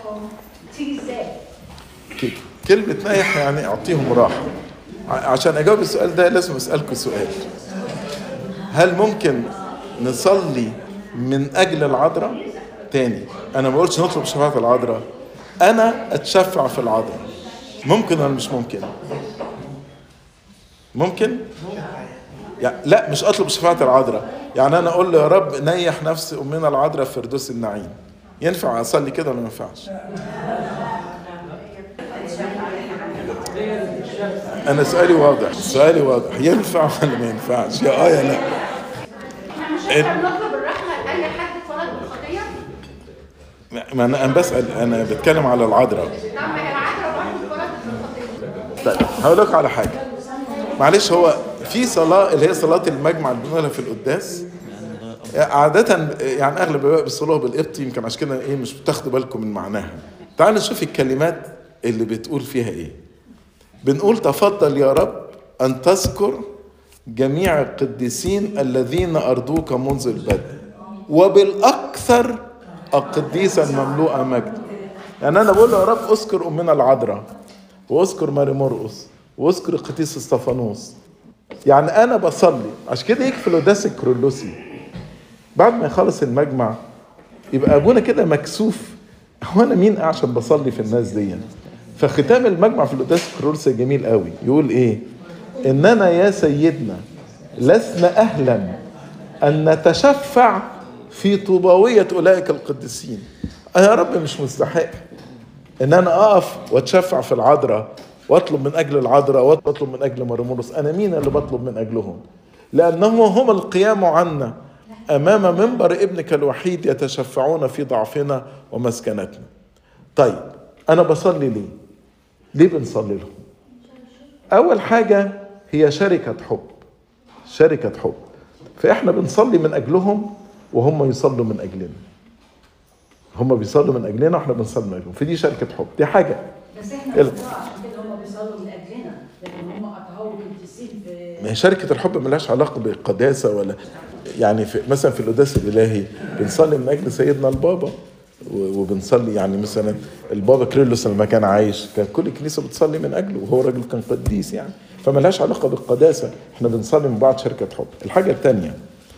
نايحهم تيجي ازاي؟ ك- كلمة نايح يعني أعطيهم راحة ع- عشان أجاوب السؤال ده لازم أسألكم سؤال هل ممكن نصلي من أجل العذراء تاني أنا ما قلتش نطلب شفاعة العذراء أنا أتشفع في العذراء ممكن ولا مش ممكن ممكن يعني لا مش أطلب شفاعة العذراء يعني أنا أقول له يا رب نيح نفس أمنا العذراء في فردوس النعيم ينفع أصلي كده ولا ما ينفعش انا سؤالي واضح سؤالي واضح ينفع ولا ما ينفعش يا اه يا لا احنا مش إيه؟ هنقدر نطلب الرحمه لاي حد اتولد بالخطيه؟ ما انا انا بسال انا بتكلم على العذراء طب ما هي العذراء برضه اتولدت بالخطيه طيب هقول لك على حاجه معلش هو في صلاه اللي هي صلاه المجمع اللي بنقولها في القداس عادة يعني اغلب الاباء بيصلوها بالقبطي يمكن عشان كده ايه مش بتاخدوا بالكم من معناها. تعالوا نشوف الكلمات اللي بتقول فيها ايه. بنقول تفضل يا رب ان تذكر جميع القديسين الذين ارضوك منذ البدء وبالاكثر القديسه المملوءه مجدا. يعني انا بقول له يا رب اذكر امنا العذراء واذكر ماري مرقس واذكر القديس استفانوس. يعني انا بصلي عشان كده يكفي القداس الكرولوسي بعد ما يخلص المجمع يبقى ابونا كده مكسوف هو انا مين عشان بصلي في الناس دي فختام المجمع في القداس الكرولوسي جميل قوي يقول ايه اننا يا سيدنا لسنا اهلا ان نتشفع في طوباويه اولئك القديسين أنا يا رب مش مستحق ان انا اقف واتشفع في العذراء واطلب من اجل العذراء واطلب من اجل مرمورس انا مين اللي بطلب من اجلهم لانهم هم القيام عنا امام منبر ابنك الوحيد يتشفعون في ضعفنا ومسكنتنا طيب انا بصلي ليه ليه بنصلي لهم اول حاجه هي شركه حب شركه حب فاحنا بنصلي من اجلهم وهم يصلوا من اجلنا هم بيصلوا من اجلنا واحنا بنصلي من اجلهم فدي شركه حب دي حاجه بس احنا يلا. بنقع عشان كده هم بيصلوا من اجلنا لكن هم قطعوا القديسين في ما هي شركة الحب ملهاش علاقة بالقداسة ولا يعني في مثلا في القداس الإلهي بنصلي من أجل سيدنا البابا و- وبنصلي يعني مثلا البابا كريلوس لما كان عايش كان كل الكنيسة بتصلي من أجله وهو راجل كان قديس يعني فملهاش علاقة بالقداسة احنا بنصلي من بعض شركة حب الحاجة الثانية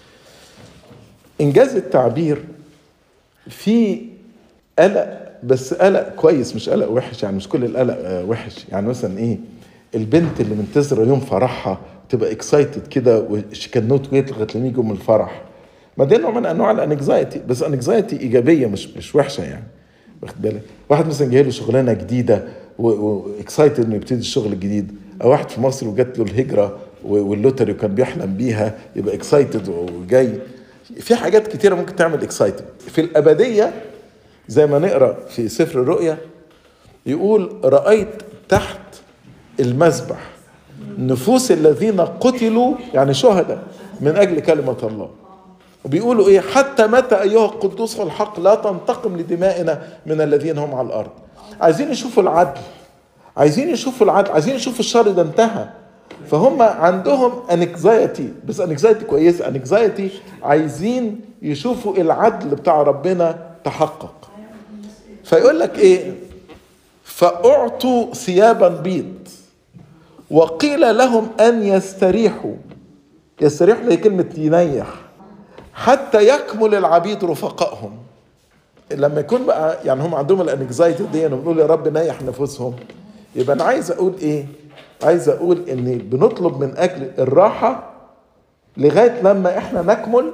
إنجاز التعبير في قلق بس قلق كويس مش قلق وحش يعني مش كل القلق آه، وحش يعني مثلا ايه البنت اللي منتظره يوم فرحها تبقى اكسايتد كده وشي نوت ويت لغايه لما يجي يوم الفرح ما ده نوع من انواع الانكزايتي بس انكزايتي ايجابيه مش مش وحشه يعني واخد بالك واحد مثلا جاي له شغلانه جديده واكسايتد انه يبتدي الشغل الجديد او واحد في مصر وجات له الهجره و- واللوتري وكان بيحلم بيها يبقى اكسايتد وجاي في حاجات كتيره ممكن تعمل اكسايتد في الابديه زي ما نقرا في سفر الرؤيا يقول رايت تحت المذبح نفوس الذين قتلوا يعني شهداء من اجل كلمه الله وبيقولوا ايه حتى متى ايها القدوس والحق لا تنتقم لدمائنا من الذين هم على الارض عايزين يشوفوا العدل عايزين يشوفوا العدل عايزين يشوفوا الشر ده انتهى فهم عندهم انكزايتي بس انكزايتي كويسه انكزايتي عايزين يشوفوا العدل بتاع ربنا تحقق فيقول لك ايه فاعطوا ثيابا بيض وقيل لهم ان يستريحوا يستريحوا هي كلمه ينيح حتى يكمل العبيد رفقائهم لما يكون بقى يعني هم عندهم الانكزايتي دي وبنقول يا رب نيح نفوسهم يبقى انا عايز اقول ايه عايز اقول ان بنطلب من اجل الراحه لغايه لما احنا نكمل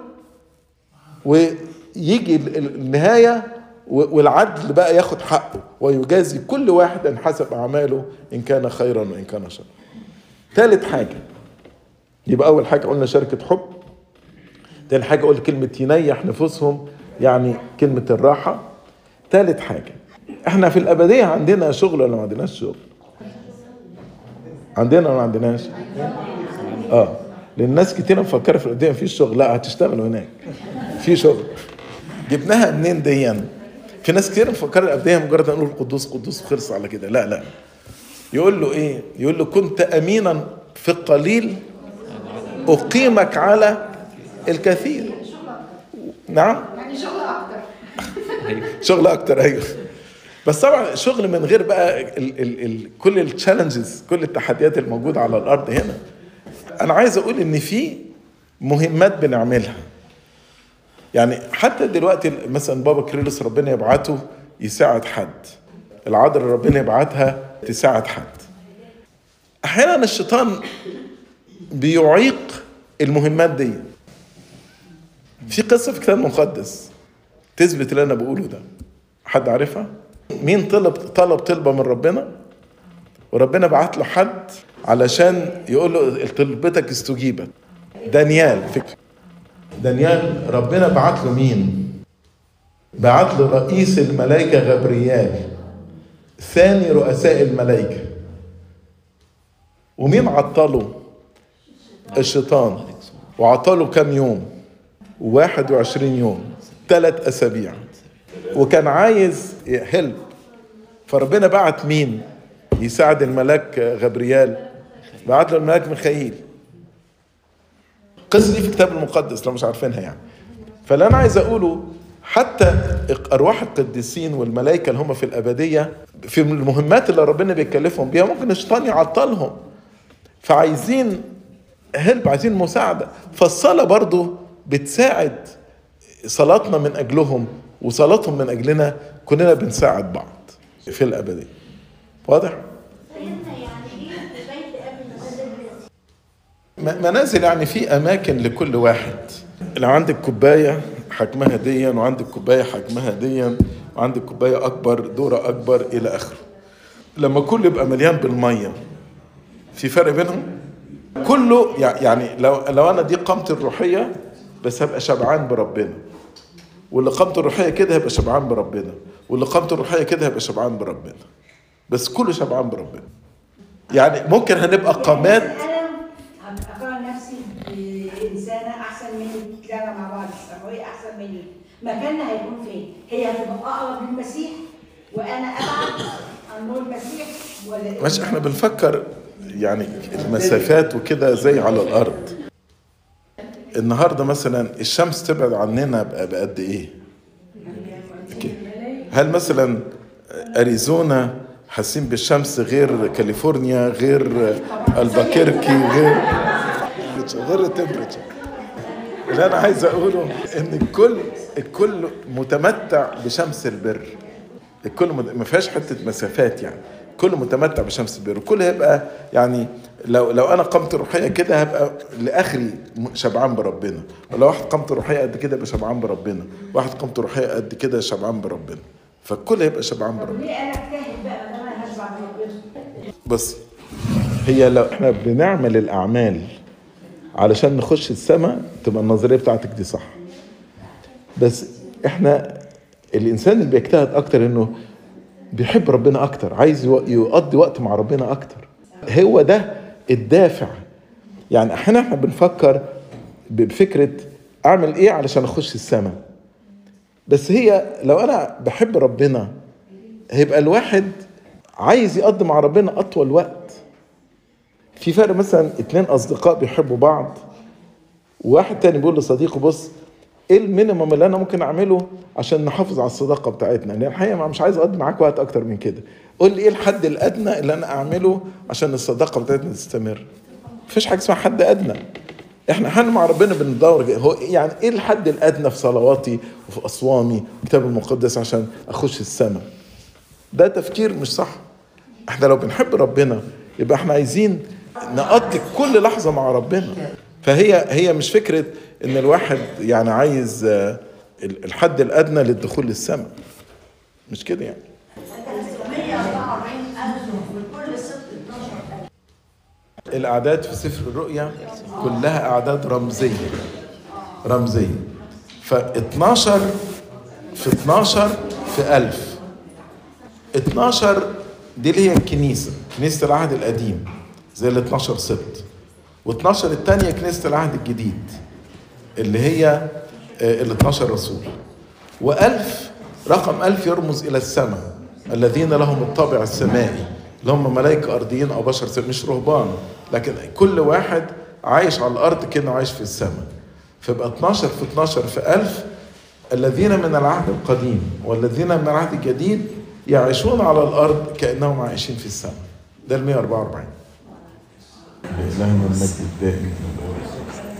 ويجي ال- ال- النهايه و- والعدل بقى ياخد حقه ويجازي كل واحد حسب اعماله ان كان خيرا وان كان شرا. ثالث حاجه يبقى اول حاجه قلنا شركه حب تاني حاجه قلت كلمه ينيح نفوسهم يعني كلمه الراحه ثالث حاجه احنا في الابديه عندنا شغل ولا ما عندناش شغل عندنا ولا ما عندناش اه لان الناس كتير مفكره في الابديه مفيش شغل لا هتشتغلوا هناك في شغل جبناها منين ديا في ناس كتير مفكره الابديه مجرد نقول قدوس قدوس وخلص على كده لا لا يقول له ايه يقول له كنت امينا في القليل اقيمك على الكثير نعم يعني شغل اكتر شغل اكتر ايوه بس طبعا شغل من غير بقى ال ال ال كل التشالنجز كل التحديات الموجوده على الارض هنا انا عايز اقول ان في مهمات بنعملها يعني حتى دلوقتي مثلا بابا كريلوس ربنا يبعته يساعد حد العذراء ربنا يبعتها تساعد حد احيانا الشيطان بيعيق المهمات دي في قصه في الكتاب المقدس تثبت اللي انا بقوله ده حد عارفها مين طلب طلب طلبه من ربنا وربنا بعت له حد علشان يقول له طلبتك استجيبت دانيال فكرة. دانيال ربنا بعت له مين بعت له رئيس الملائكة غبريال ثاني رؤساء الملائكة ومين عطله الشيطان وعطله كم يوم واحد وعشرين يوم ثلاث أسابيع وكان عايز هلب فربنا بعت مين يساعد الملاك غبريال بعت له الملاك ميخائيل القصه دي في الكتاب المقدس لو مش عارفينها يعني فاللي انا عايز اقوله حتى ارواح القديسين والملائكه اللي هم في الابديه في المهمات اللي ربنا بيكلفهم بيها ممكن الشيطان يعطلهم فعايزين هلب عايزين مساعده فالصلاه برضو بتساعد صلاتنا من اجلهم وصلاتهم من اجلنا كلنا بنساعد بعض في الابديه واضح منازل يعني في اماكن لكل واحد لو عندك كوبايه حجمها ديا وعندك كوبايه حجمها ديا وعندك كوبايه اكبر دوره اكبر الى اخره لما كله يبقى مليان بالميه في فرق بينهم كله يعني لو لو انا دي قامتي الروحيه بس هبقى شبعان بربنا واللي قامته الروحيه كده هيبقى شبعان بربنا واللي قامته الروحيه كده هيبقى شبعان بربنا بس كله شبعان بربنا يعني ممكن هنبقى قامات انا اقارن نفسي بانسانه احسن مني كلنا مع بعض الثانويه احسن مني مكاننا هيكون فين؟ هي هتبقى اقرب للمسيح وانا ابعد عن نور المسيح ولا إيه؟ مش احنا بنفكر يعني المسافات وكده زي على الارض النهارده مثلا الشمس تبعد عننا بقى بقد ايه؟ أوكي. هل مثلا اريزونا حاسين بالشمس غير كاليفورنيا غير الباكيركي غير غير التمبريتشر اللي انا عايز اقوله ان الكل الكل متمتع بشمس البر الكل مت- ما فيهاش حته مسافات يعني كل متمتع بشمس البر الكل هيبقى يعني لو لو انا قامت روحيه كده هبقى لاخري م- شبعان بربنا ولو واحد قامت روحيه قد كده يبقى شبعان بربنا واحد قامت روحيه قد كده شبعان بربنا فالكل هيبقى شبعان بربنا ليه انا اجتهد بقى ما دام انا هشبع من ربنا بص هي لو احنا بنعمل الاعمال علشان نخش السماء تبقى النظريه بتاعتك دي صح بس احنا الانسان اللي بيجتهد اكتر انه بيحب ربنا اكتر عايز يو- يقضي وقت مع ربنا اكتر هو ده الدافع يعني احيانا احنا بنفكر بفكره اعمل ايه علشان اخش السماء بس هي لو انا بحب ربنا هيبقى الواحد عايز يقضي مع ربنا اطول وقت في فرق مثلا اتنين اصدقاء بيحبوا بعض وواحد تاني بيقول لصديقه بص ايه المينيمم اللي انا ممكن اعمله عشان نحافظ على الصداقه بتاعتنا لان الحقيقه ما- مش عايز اقضي معاك وقت اكتر من كده قول لي ايه الحد الادنى اللي انا اعمله عشان الصداقه بتاعتنا تستمر مفيش حاجه اسمها حد ادنى احنا احنا مع ربنا بندور هو يعني ايه الحد الادنى في صلواتي وفي اصوامي الكتاب المقدس عشان اخش السماء ده تفكير مش صح احنا لو بنحب ربنا يبقى احنا عايزين نقضي كل لحظة مع ربنا فهي هي مش فكرة ان الواحد يعني عايز آه، الحد الادنى للدخول للسماء مش كده يعني 144000 وكل ست 12000 الاعداد في سفر الرؤيا كلها اعداد رمزيه رمزيه ف 12 في 12 في 1000 12 دي اللي هي الكنيسه كنيسه العهد القديم زي ال 12 سبت و12 الثانيه كنيسه العهد الجديد اللي هي ال 12 رسول وألف رقم ألف يرمز إلى السماء الذين لهم الطابع السمائي اللي هم ملائكة أرضيين أو بشر سمائي مش رهبان لكن كل واحد عايش على الأرض كأنه عايش في السماء فيبقى 12 في 12 في ألف الذين من العهد القديم والذين من العهد الجديد يعيشون على الارض كانهم عايشين في السماء ده ال 144 لإلهنا المجد الدائم من الأول